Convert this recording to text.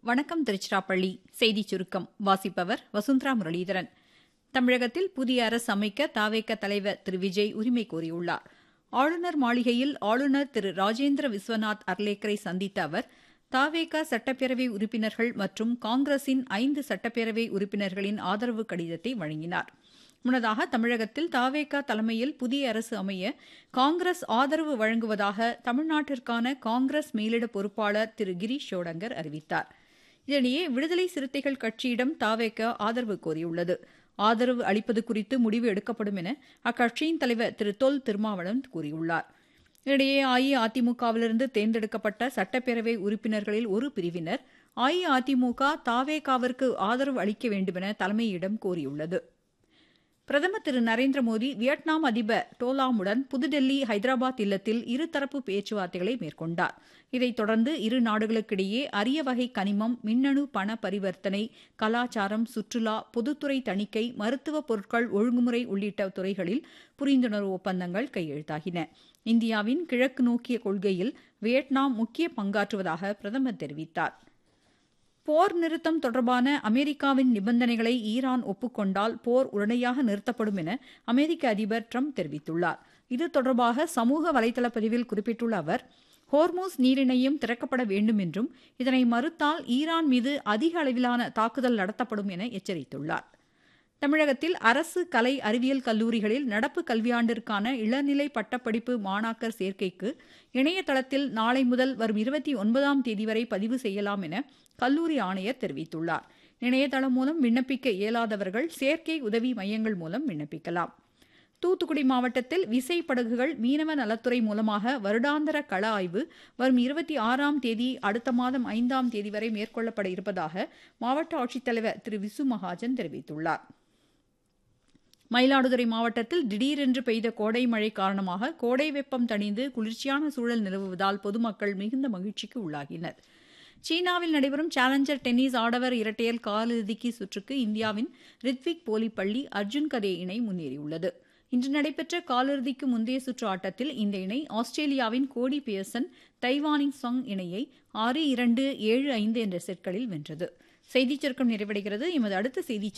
வணக்கம் திருச்சிராப்பள்ளி செய்திச் சுருக்கம் வாசிப்பவர் வசுந்தரா முரளிதரன் தமிழகத்தில் புதிய அரசு அமைக்க தாவேக தலைவர் திரு விஜய் உரிமை கோரியுள்ளார் ஆளுநர் மாளிகையில் ஆளுநர் திரு ராஜேந்திர விஸ்வநாத் அர்லேக்கரை சந்தித்த அவர் தாவேகா சட்டப்பேரவை உறுப்பினர்கள் மற்றும் காங்கிரசின் ஐந்து சட்டப்பேரவை உறுப்பினர்களின் ஆதரவு கடிதத்தை வழங்கினார் முன்னதாக தமிழகத்தில் தாவேகா தலைமையில் புதிய அரசு அமைய காங்கிரஸ் ஆதரவு வழங்குவதாக தமிழ்நாட்டிற்கான காங்கிரஸ் மேலிட பொறுப்பாளர் திரு கிரீஷ் ஷோடங்கர் அறிவித்தார் இதனிடையே விடுதலை சிறுத்தைகள் கட்சியிடம் தாவேகா ஆதரவு கோரியுள்ளது ஆதரவு அளிப்பது குறித்து முடிவு எடுக்கப்படும் என அக்கட்சியின் தலைவர் திரு தொல் திருமாவளவன் கூறியுள்ளார் இதனிடையே அஇஅதிமுகவிலிருந்து தேர்ந்தெடுக்கப்பட்ட சட்டப்பேரவை உறுப்பினர்களில் ஒரு பிரிவினர் அஇஅதிமுக தாவேகாவிற்கு ஆதரவு அளிக்க வேண்டுமென தலைமையிடம் கோரியுள்ளது பிரதமர் திரு நரேந்திர மோடி வியட்நாம் அதிபர் டோலாமுடன் புதுடெல்லி ஹைதராபாத் இல்லத்தில் இருதரப்பு பேச்சுவார்த்தைகளை மேற்கொண்டார் இதைத் தொடர்ந்து இரு நாடுகளுக்கிடையே அரிய வகை கனிமம் மின்னணு பண பரிவர்த்தனை கலாச்சாரம் சுற்றுலா பொதுத்துறை தணிக்கை மருத்துவப் பொருட்கள் ஒழுங்குமுறை உள்ளிட்ட துறைகளில் புரிந்துணர்வு ஒப்பந்தங்கள் கையெழுத்தாகின இந்தியாவின் கிழக்கு நோக்கிய கொள்கையில் வியட்நாம் முக்கிய பங்காற்றுவதாக பிரதமர் தெரிவித்தார் போர் நிறுத்தம் தொடர்பான அமெரிக்காவின் நிபந்தனைகளை ஈரான் ஒப்புக்கொண்டால் போர் உடனடியாக நிறுத்தப்படும் என அமெரிக்க அதிபர் ட்ரம்ப் தெரிவித்துள்ளார் இது தொடர்பாக சமூக வலைதள பதிவில் குறிப்பிட்டுள்ள அவர் ஹோர்மூஸ் நீரிணையும் திறக்கப்பட வேண்டும் என்றும் இதனை மறுத்தால் ஈரான் மீது அதிக அளவிலான தாக்குதல் நடத்தப்படும் என எச்சரித்துள்ளார் தமிழகத்தில் அரசு கலை அறிவியல் கல்லூரிகளில் நடப்பு கல்வியாண்டிற்கான இளநிலை பட்டப்படிப்பு மாணாக்கர் சேர்க்கைக்கு இணையதளத்தில் நாளை முதல் வரும் இருபத்தி ஒன்பதாம் தேதி வரை பதிவு செய்யலாம் என கல்லூரி ஆணையர் தெரிவித்துள்ளார் இணையதளம் மூலம் விண்ணப்பிக்க இயலாதவர்கள் சேர்க்கை உதவி மையங்கள் மூலம் விண்ணப்பிக்கலாம் தூத்துக்குடி மாவட்டத்தில் விசை படகுகள் மீனவ நலத்துறை மூலமாக வருடாந்திர கள ஆய்வு வரும் இருபத்தி ஆறாம் தேதி அடுத்த மாதம் ஐந்தாம் தேதி வரை மேற்கொள்ளப்பட இருப்பதாக மாவட்ட ஆட்சித்தலைவர் திரு விசு மகாஜன் தெரிவித்துள்ளார் மயிலாடுதுறை மாவட்டத்தில் திடீரென்று பெய்த கோடை மழை காரணமாக கோடை வெப்பம் தணிந்து குளிர்ச்சியான சூழல் நிலவுவதால் பொதுமக்கள் மிகுந்த மகிழ்ச்சிக்கு உள்ளாகினர் சீனாவில் நடைபெறும் சேலஞ்சர் டென்னிஸ் ஆடவர் இரட்டையர் காலிறுதிக்கு சுற்றுக்கு இந்தியாவின் ரித்விக் போலிப்பள்ளி அர்ஜுன் கதே இணை முன்னேறியுள்ளது இன்று நடைபெற்ற காலிறுதிக்கு முந்தைய சுற்று ஆட்டத்தில் இந்த இணை ஆஸ்திரேலியாவின் கோடி பியர்சன் தைவானின் சொங் இணையை ஆறு இரண்டு ஏழு ஐந்து என்ற செட்களில் வென்றது செய்திச் சுருக்கம் நிறைவடைகிறது எமது அடுத்த செய்திச்